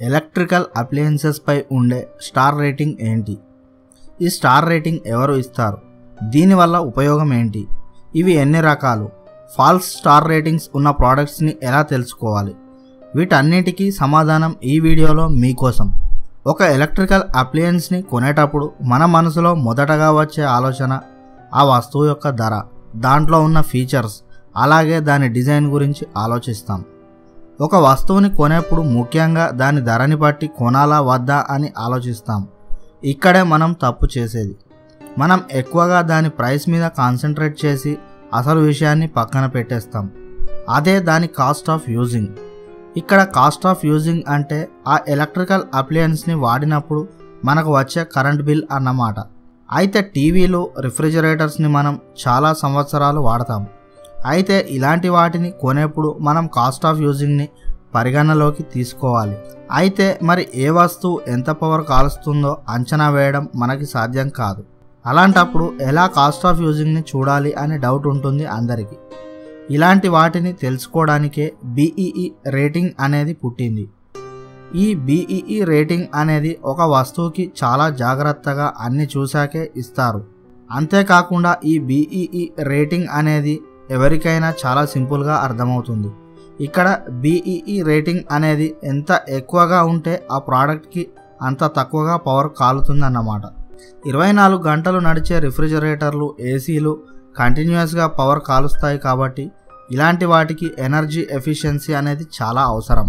electrical అప్లయన్సెస్పై ఉండే star rating ఏంటి ఈ స్టార్ రేటింగ్ ఎవరు ఇస్తారు దీనివల్ల ఉపయోగం ఏంటి ఇవి ఎన్ని రకాలు ఫాల్స్ స్టార్ రేటింగ్స్ ఉన్న ప్రోడక్ట్స్ని ఎలా తెలుసుకోవాలి వీటన్నిటికీ సమాధానం ఈ వీడియోలో మీకోసం ఒక ఎలక్ట్రికల్ అప్లయన్స్ని కొనేటప్పుడు మన మనసులో మొదటగా వచ్చే ఆలోచన ఆ వస్తువు యొక్క ధర దాంట్లో ఉన్న ఫీచర్స్ అలాగే దాని డిజైన్ గురించి ఆలోచిస్తాం ఒక వస్తువుని కొనేప్పుడు ముఖ్యంగా దాని ధరని బట్టి కొనాలా వద్దా అని ఆలోచిస్తాం ఇక్కడే మనం తప్పు చేసేది మనం ఎక్కువగా దాని ప్రైస్ మీద కాన్సన్ట్రేట్ చేసి అసలు విషయాన్ని పక్కన పెట్టేస్తాం అదే దాని కాస్ట్ ఆఫ్ యూజింగ్ ఇక్కడ కాస్ట్ ఆఫ్ యూజింగ్ అంటే ఆ ఎలక్ట్రికల్ అప్లయన్స్ని వాడినప్పుడు మనకు వచ్చే కరెంట్ బిల్ అన్నమాట అయితే టీవీలు రిఫ్రిజిరేటర్స్ని మనం చాలా సంవత్సరాలు వాడతాం అయితే ఇలాంటి వాటిని కొనేప్పుడు మనం కాస్ట్ ఆఫ్ యూజింగ్ని పరిగణలోకి తీసుకోవాలి అయితే మరి ఏ వస్తువు ఎంత పవర్ కాలుస్తుందో అంచనా వేయడం మనకి సాధ్యం కాదు అలాంటప్పుడు ఎలా కాస్ట్ ఆఫ్ యూజింగ్ని చూడాలి అనే డౌట్ ఉంటుంది అందరికీ ఇలాంటి వాటిని తెలుసుకోవడానికే బీఈఈ రేటింగ్ అనేది పుట్టింది ఈ బీఈఈ రేటింగ్ అనేది ఒక వస్తువుకి చాలా జాగ్రత్తగా అన్ని చూశాకే ఇస్తారు అంతేకాకుండా ఈ బీఈఈ రేటింగ్ అనేది ఎవరికైనా చాలా సింపుల్గా అర్థమవుతుంది ఇక్కడ బీఈఈ రేటింగ్ అనేది ఎంత ఎక్కువగా ఉంటే ఆ ప్రోడక్ట్కి అంత తక్కువగా పవర్ కాలుతుందన్నమాట ఇరవై నాలుగు గంటలు నడిచే రిఫ్రిజిరేటర్లు ఏసీలు కంటిన్యూస్గా పవర్ కాలుస్తాయి కాబట్టి ఇలాంటి వాటికి ఎనర్జీ ఎఫిషియన్సీ అనేది చాలా అవసరం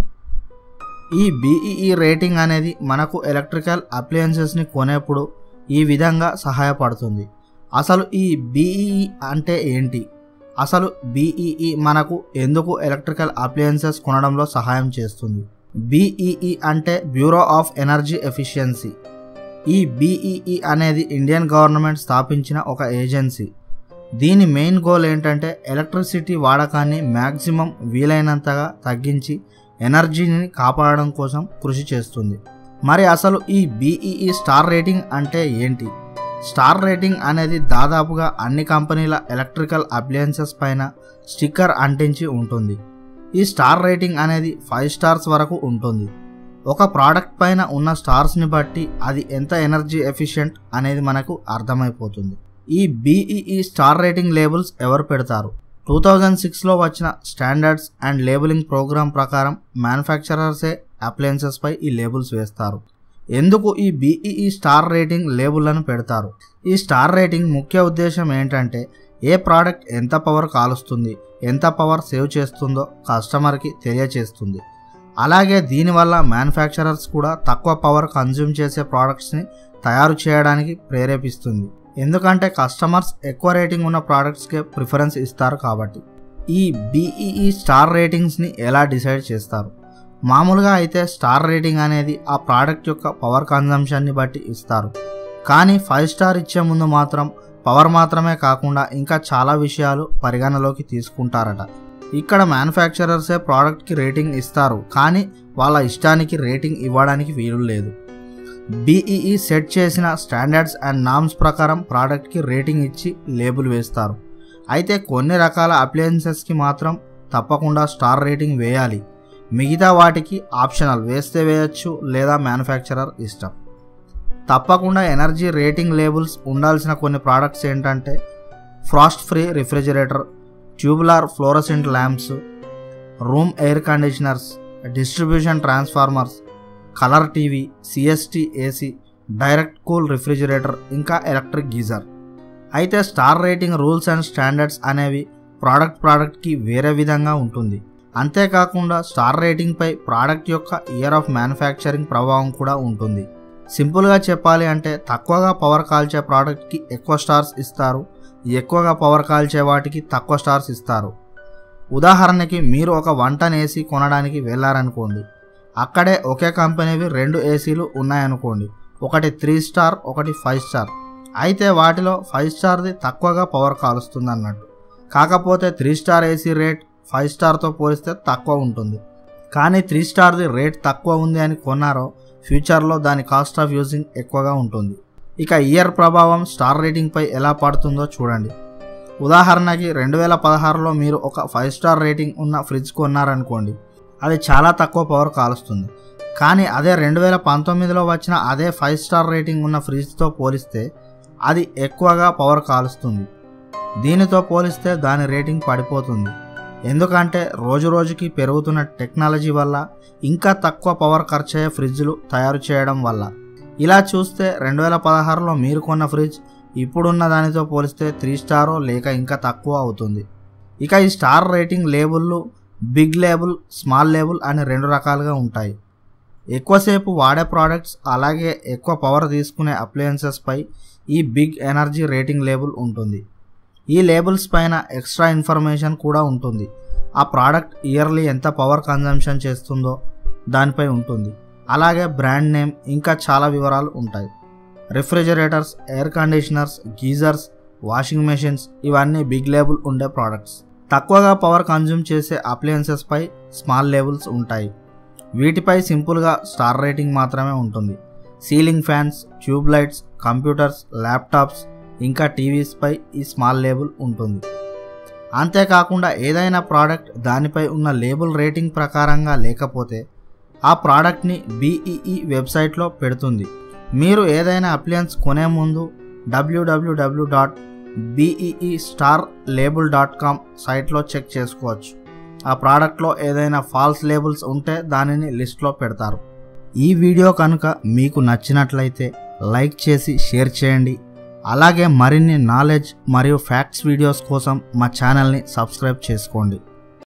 ఈ బీఈఈ రేటింగ్ అనేది మనకు ఎలక్ట్రికల్ అప్లయన్సెస్ని కొనేప్పుడు ఈ విధంగా సహాయపడుతుంది అసలు ఈ బీఈఈ అంటే ఏంటి అసలు బీఈఈ మనకు ఎందుకు ఎలక్ట్రికల్ అప్లయన్సెస్ కొనడంలో సహాయం చేస్తుంది బీఈఈ అంటే బ్యూరో ఆఫ్ ఎనర్జీ ఎఫిషియన్సీ ఈ బీఈఈ అనేది ఇండియన్ గవర్నమెంట్ స్థాపించిన ఒక ఏజెన్సీ దీని మెయిన్ గోల్ ఏంటంటే ఎలక్ట్రిసిటీ వాడకాన్ని మ్యాక్సిమం వీలైనంతగా తగ్గించి ఎనర్జీని కాపాడడం కోసం కృషి చేస్తుంది మరి అసలు ఈ బీఈఈ స్టార్ రేటింగ్ అంటే ఏంటి స్టార్ రేటింగ్ అనేది దాదాపుగా అన్ని కంపెనీల ఎలక్ట్రికల్ అప్లయన్సెస్ పైన స్టిక్కర్ అంటించి ఉంటుంది ఈ స్టార్ రేటింగ్ అనేది ఫైవ్ స్టార్స్ వరకు ఉంటుంది ఒక ప్రోడక్ట్ పైన ఉన్న స్టార్స్ని బట్టి అది ఎంత ఎనర్జీ ఎఫిషియెంట్ అనేది మనకు అర్థమైపోతుంది ఈ బీఈఈ స్టార్ రేటింగ్ లేబుల్స్ ఎవరు పెడతారు టూ థౌజండ్ సిక్స్లో వచ్చిన స్టాండర్డ్స్ అండ్ లేబులింగ్ ప్రోగ్రామ్ ప్రకారం మ్యానుఫ్యాక్చరర్సే అప్లయన్సెస్పై ఈ లేబుల్స్ వేస్తారు ఎందుకు ఈ బీఈఈ స్టార్ రేటింగ్ లేబుల్లను పెడతారు ఈ స్టార్ రేటింగ్ ముఖ్య ఉద్దేశం ఏంటంటే ఏ ప్రోడక్ట్ ఎంత పవర్ కాలుస్తుంది ఎంత పవర్ సేవ్ చేస్తుందో కస్టమర్కి తెలియచేస్తుంది అలాగే దీనివల్ల మ్యానుఫ్యాక్చరర్స్ కూడా తక్కువ పవర్ కన్జ్యూమ్ చేసే ప్రోడక్ట్స్ని తయారు చేయడానికి ప్రేరేపిస్తుంది ఎందుకంటే కస్టమర్స్ ఎక్కువ రేటింగ్ ఉన్న ప్రోడక్ట్స్కే ప్రిఫరెన్స్ ఇస్తారు కాబట్టి ఈ బీఈఈ స్టార్ రేటింగ్స్ని ఎలా డిసైడ్ చేస్తారు మామూలుగా అయితే స్టార్ రేటింగ్ అనేది ఆ ప్రోడక్ట్ యొక్క పవర్ కన్జంప్షన్ని బట్టి ఇస్తారు కానీ ఫైవ్ స్టార్ ఇచ్చే ముందు మాత్రం పవర్ మాత్రమే కాకుండా ఇంకా చాలా విషయాలు పరిగణలోకి తీసుకుంటారట ఇక్కడ మ్యానుఫ్యాక్చరర్సే ప్రోడక్ట్కి రేటింగ్ ఇస్తారు కానీ వాళ్ళ ఇష్టానికి రేటింగ్ ఇవ్వడానికి వీలు లేదు బీఈఈ సెట్ చేసిన స్టాండర్డ్స్ అండ్ నామ్స్ ప్రకారం ప్రోడక్ట్కి రేటింగ్ ఇచ్చి లేబుల్ వేస్తారు అయితే కొన్ని రకాల అప్లయన్సెస్కి మాత్రం తప్పకుండా స్టార్ రేటింగ్ వేయాలి మిగతా వాటికి ఆప్షనల్ వేస్తే వేయచ్చు లేదా మ్యానుఫ్యాక్చరర్ ఇష్టం తప్పకుండా ఎనర్జీ రేటింగ్ లేబుల్స్ ఉండాల్సిన కొన్ని ప్రోడక్ట్స్ ఏంటంటే frost free refrigerator tubular fluorescent lamps room air conditioners distribution transformers colour TV CST AC direct cool refrigerator ఇంకా ఎలక్ట్రిక్ గీజర్ అయితే star rating rules and standards అనేవి ప్రోడక్ట్ ప్రోడక్ట్కి వేరే విధంగా ఉంటుంది అంతేకాకుండా స్టార్ రేటింగ్పై ప్రోడక్ట్ యొక్క ఇయర్ ఆఫ్ మ్యానుఫ్యాక్చరింగ్ ప్రభావం కూడా ఉంటుంది సింపుల్గా చెప్పాలి అంటే తక్కువగా పవర్ కాల్చే ప్రోడక్ట్కి ఎక్కువ స్టార్స్ ఇస్తారు ఎక్కువగా పవర్ కాల్చే వాటికి తక్కువ స్టార్స్ ఇస్తారు ఉదాహరణకి మీరు ఒక వన్ టన్ ఏసీ కొనడానికి వెళ్ళారనుకోండి అక్కడే ఒకే కంపెనీవి రెండు ఏసీలు ఉన్నాయనుకోండి ఒకటి త్రీ స్టార్ ఒకటి ఫైవ్ స్టార్ అయితే వాటిలో ఫైవ్ స్టార్ది తక్కువగా పవర్ కాలుస్తుంది అన్నట్టు కాకపోతే three star AC rate five స్టార్తో పోలిస్తే తక్కువ ఉంటుంది కానీ త్రీ స్టార్ది రేట్ తక్కువ ఉంది అని కొన్నారో ఫ్యూచర్లో దాని కాస్ట్ ఆఫ్ యూజింగ్ ఎక్కువగా ఉంటుంది ఇక ఇయర్ ప్రభావం స్టార్ రేటింగ్పై ఎలా పడుతుందో చూడండి ఉదాహరణకి రెండు వేల పదహారులో మీరు ఒక ఫైవ్ స్టార్ రేటింగ్ ఉన్న ఫ్రిడ్జ్ కొన్నారనుకోండి అది చాలా తక్కువ పవర్ కాలుస్తుంది కానీ అదే రెండు వేల పంతొమ్మిదిలో వచ్చిన అదే ఫైవ్ స్టార్ రేటింగ్ ఉన్న ఫ్రిడ్జ్తో పోలిస్తే అది ఎక్కువగా పవర్ కాలుస్తుంది దీనితో పోలిస్తే దాని రేటింగ్ పడిపోతుంది ఎందుకంటే రోజు రోజుకి పెరుగుతున్న టెక్నాలజీ వల్ల ఇంకా తక్కువ పవర్ ఖర్చయ్యే ఫ్రిడ్జ్లు తయారు చేయడం వల్ల ఇలా చూస్తే రెండు వేల పదహారులో మీరు కొన్న ఫ్రిడ్జ్ ఇప్పుడున్న దానితో పోలిస్తే త్రీ స్టారో లేక ఇంకా తక్కువ అవుతుంది ఇక ఈ స్టార్ రేటింగ్ లేబుల్లు బిగ్ లేబుల్ స్మాల్ లేబుల్ అని రెండు రకాలుగా ఉంటాయి ఎక్కువసేపు వాడే ప్రోడక్ట్స్ అలాగే ఎక్కువ పవర్ తీసుకునే అప్లయన్సెస్పై ఈ బిగ్ ఎనర్జీ రేటింగ్ లేబుల్ ఉంటుంది ఈ లేబుల్స్ పైన ఎక్స్ట్రా ఇన్ఫర్మేషన్ కూడా ఉంటుంది ఆ ప్రోడక్ట్ ఇయర్లీ ఎంత పవర్ కన్జంప్షన్ చేస్తుందో దానిపై ఉంటుంది అలాగే బ్రాండ్ నేమ్ ఇంకా చాలా వివరాలు ఉంటాయి refrigerators air conditioners geysers washing machines ఇవన్నీ బిగ్ లేబుల్ ఉండే ప్రోడక్ట్స్ తక్కువగా పవర్ కన్జ్యూమ్ చేసే అప్లయన్సెస్పై స్మాల్ లేబుల్స్ ఉంటాయి వీటిపై సింపుల్గా స్టార్ రేటింగ్ మాత్రమే ఉంటుంది ceiling fans tube lights computers laptops ఇంకా టీవీస్పై ఈ స్మాల్ లేబుల్ ఉంటుంది అంతేకాకుండా ఏదైనా ప్రోడక్ట్ దానిపై ఉన్న లేబుల్ రేటింగ్ ప్రకారంగా లేకపోతే ఆ ప్రోడక్ట్ని బీఈఈ వెబ్సైట్లో పెడుతుంది మీరు ఏదైనా అప్లయన్స్ కొనే ముందు WWW dot BEE star label dot com సైట్లో చెక్ చేసుకోవచ్చు ఆ ప్రోడక్ట్లో ఏదైనా ఫాల్స్ లేబుల్స్ ఉంటే దానిని లిస్ట్లో పెడతారు ఈ వీడియో కనుక మీకు నచ్చినట్లయితే లైక్ చేసి షేర్ చేయండి అలాగే మరిన్ని నాలెడ్జ్ మరియు ఫ్యాక్ట్స్ వీడియోస్ కోసం మా ఛానల్ని సబ్స్క్రైబ్ చేసుకోండి